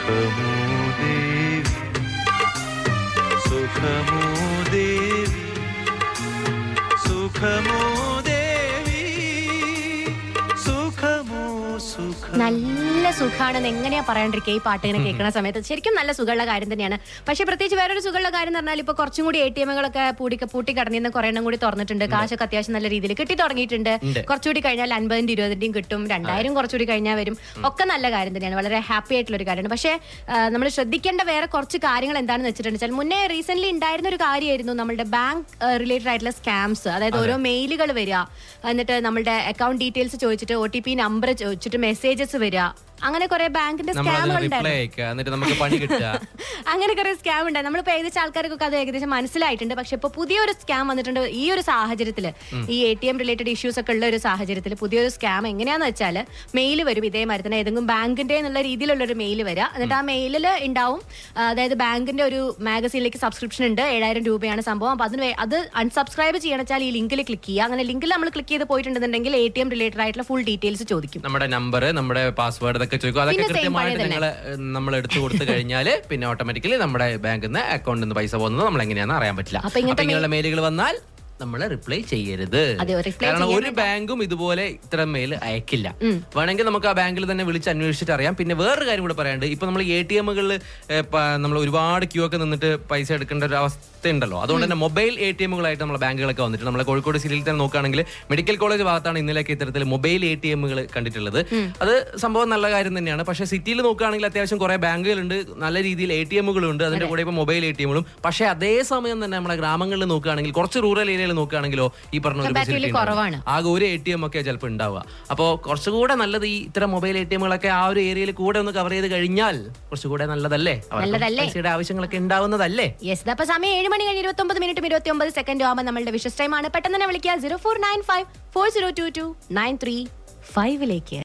സുഖമോ ദേവി സുഖമോ ദേവി സുഖമോ ദേവി സുഖമോ സുഖം നല്ല സുഖാണെന്ന് എങ്ങനെയാ പറയാണ്ടിരിക്കുക ഈ പാട്ട് ഇങ്ങനെ കേൾക്കുന്ന സമയത്ത് ശരിക്കും നല്ല സുഖമുള്ള കാര്യം തന്നെയാണ് പക്ഷെ പ്രത്യേകിച്ച് വേറൊരു സുഖമുള്ള കാര്യം എന്ന് പറഞ്ഞാൽ ഇപ്പൊ കുറച്ചും കൂടി എ ടി എമ്മുകളൊക്കെ പൂടി പൂട്ടി കടന്നിന്ന് കുറെ എണ്ണം കൂടി തുറന്നിട്ടുണ്ട് കാശൊക്കെ അത്യാവശ്യം നല്ല രീതിയിൽ കിട്ടി തുടങ്ങിയിട്ടുണ്ട് ഉണ്ട്. കുറച്ചുകൂടി കഴിഞ്ഞാൽ അൻപതിന്റെ ഇരുപതിന്റെയും കിട്ടും രണ്ടായിരം കുറച്ചുകൂടി കഴിഞ്ഞാൽ വരും ഒക്കെ നല്ല കാര്യം തന്നെയാണ് വളരെ ഹാപ്പി ആയിട്ടുള്ള ഒരു കാര്യമാണ് പക്ഷേ നമ്മൾ ശ്രദ്ധിക്കേണ്ട വേറെ കുറച്ച് കാര്യങ്ങൾ എന്താണെന്ന് വെച്ചിട്ടുണ്ട് വെച്ചാൽ മുന്നേ റീസെന്റ് ഉണ്ടായിരുന്ന ഒരു കാര്യമായിരുന്നു നമ്മുടെ ബാങ്ക് റിലേറ്റഡ് ആയിട്ടുള്ള സ്കാംസ് അതായത് ഓരോ മെയിലുകൾ വരിക എന്നിട്ട് നമ്മുടെ അക്കൗണ്ട് ഡീറ്റെയിൽസ് ചോദിച്ചിട്ട് ഒ ടി പി നമ്പർ ചോദിച്ചിട്ട് മെസ്സേജസ് വരിക അങ്ങനെ കുറെ ബാങ്കിന്റെ നമ്മൾ സ്കാമുകൾ റിപ്ലൈ ഉണ്ടായിരുന്നു അയക്കുക എന്നിട്ട് നമുക്ക് പണി കിട്ടുക അങ്ങനെ കുറെ സ്കാം ഉണ്ട് നമ്മളിപ്പോ ഏകദേശം ആൾക്കാർക്കൊക്കെ അത് ഏകദേശം മനസ്സിലായിട്ടുണ്ട് പക്ഷെ ഇപ്പൊ പുതിയൊരു സ്കാം വന്നിട്ടുണ്ട് ഈ ഒരു സാഹചര്യത്തിൽ ഈ A T M related issues ഒക്കെ ഉള്ള ഒരു സാഹചര്യത്തിൽ പുതിയൊരു സ്കാം എങ്ങനെയാന്ന് വെച്ചാൽ മെയിൽ വരും ഇതേമാതിരി തന്നെ ഏതെങ്കിലും ബാങ്കിന്റെ എന്നുള്ള രീതിയിലുള്ള ഒരു മെയിൽ വരിക എന്നിട്ട് ആ മെയിലിൽ ഉണ്ടാവും ആ, അതായത് ബാങ്കിന്റെ ഒരു മാഗസീനിലേക്ക് സബ്സ്ക്രിപ്ഷൻ ഉണ്ട് ഏഴായിരം രൂപയാണ് സംഭവം അപ്പൊ അതിന് വേ- അത് അൺസബ്സ്ക്രൈബ് ചെയ്യണം വെച്ചാൽ ഈ ലിങ്കിൽ ക്ലിക്ക് ചെയ്യുക അങ്ങനെ ലിങ്കിൽ നമ്മൾ ക്ലിക്ക് ചെയ്ത് പോയിട്ടുണ്ടെന്നുണ്ടെങ്കിൽ എ ടി എം റിലേറ്റഡ് ആയിട്ടുള്ള ഫുൾ ഡീറ്റെയിൽസ് ചോദിക്കും നമ്മുടെ നമ്പർ നമ്മുടെ പാസ്വേഡ് ഇതൊക്കെ ചോദിക്കും അതൊക്കെ പിന്നെ same കൃത്യമായിട്ട് പഴയ നിങ്ങൾ നമ്മൾ എടുത്തു കൊടുത്തു കഴിഞ്ഞാൽ പിന്നെ ഓട്ടോമാറ്റിക്കലി നമ്മുടെ ബാങ്കിൽ നിന്ന് അക്കൗണ്ടിൽ നിന്ന് പൈസ പോകുന്നത് നമ്മൾ എങ്ങനെയാണെന്ന് അറിയാൻ പറ്റില്ല അപ്പൊ ഇങ്ങനത്തെ അപ്പൊ ഇങ്ങനെയുള്ള മെയിലുകൾ വന്നാൽ നമ്മൾ റിപ്ലൈ ചെയ്യരുത് അതെ, reply കാരണം ഒരു ബാങ്കും ഇതുപോലെ ഇത്തരം മെയിൽ അയക്കില്ല വേണമെങ്കിൽ നമുക്ക് ആ ബാങ്കിൽ തന്നെ വിളിച്ച് അന്വേഷിച്ചിട്ട് അറിയാം പിന്നെ വേറൊരു കാര്യം കൂടെ പറയാണ്ട് ഇപ്പൊ നമ്മൾ എ ടി എമ്മുകളിൽ നമ്മൾ ഒരുപാട് ക്യൂ ഒക്കെ നിന്നിട്ട് പൈസ എടുക്കേണ്ട ഒരു അവസ്ഥ ഉണ്ടല്ലോ അതുകൊണ്ട് തന്നെ മൊബൈൽ എ ടി എമ്മുകളായിട്ട് നമ്മുടെ ബാങ്കുകളൊക്കെ വന്നിട്ട് നമ്മളെ കോഴിക്കോട് സിറ്റിയിൽ തന്നെ നോക്കുകയാണെങ്കിൽ മെഡിക്കൽ കോളേജ് ഭാഗത്താണ് ഇന്നലെയൊക്കെ ഇത്തരത്തിൽ മൊബൈൽ എ ടി എമ്മുകൾ കണ്ടിട്ടുള്ളത് അത് സംഭവം നല്ല കാര്യം തന്നെയാണ് പക്ഷേ സിറ്റിയിൽ നോക്കുകയാണെങ്കിൽ അത്യാവശ്യം കുറെ ബാങ്കുകളുണ്ട് നല്ല രീതിയിൽ എ ടി എമ്മുകളുണ്ട് അതിന്റെ കൂടെ ഇപ്പോൾ മൊബൈൽ എ ടി എമ്മുകളും പക്ഷേ അതേ സമയം തന്നെ നമ്മുടെ ഗ്രാമങ്ങളിൽ നോക്കുകയാണെങ്കിൽ കുറച്ച് റൂറൽ ഏരിയയിൽ നോക്കുകയാണെങ്കിലോ ഈ പറഞ്ഞ ഒരു Comparatively facility ഉണ്ടാവും. കുറവാണ്. ആകെ ഒരു എ ടി എം ഒക്കെ ചിലപ്പോൾ ഉണ്ടാവുക അപ്പോൾ കുറച്ചുകൂടെ നല്ലത് ഈ ഇത്തരം മൊബൈൽ എ ടി എമ്മുകളൊക്കെ ആ ഒരു ഏരിയയിൽ കൂടെ ഒന്ന് കവർ ചെയ്ത് കഴിഞ്ഞാൽ കുറച്ചുകൂടെ നല്ലതല്ലേ അവർക്കും നല്ലതല്ലേ? പൈസയുടെ ആവശ്യങ്ങളൊക്കെ ഉണ്ടാവുന്നതല്ലേ യെസ് അപ്പൊ സമയം ഏഴ് മണി കഴിഞ്ഞ് ഇരുപത്തി ഒമ്പത് മിനിറ്റും ഇരുപത്തി ഒമ്പത് സെക്കൻഡും ആകുമ്പോൾ നമ്മളുടെ വിഷസ് ടൈം ആണ് പെട്ടെന്ന് തന്നെ വിളിക്കുക zero four nine five four zero two two nine three ഫൈവിലേക്ക്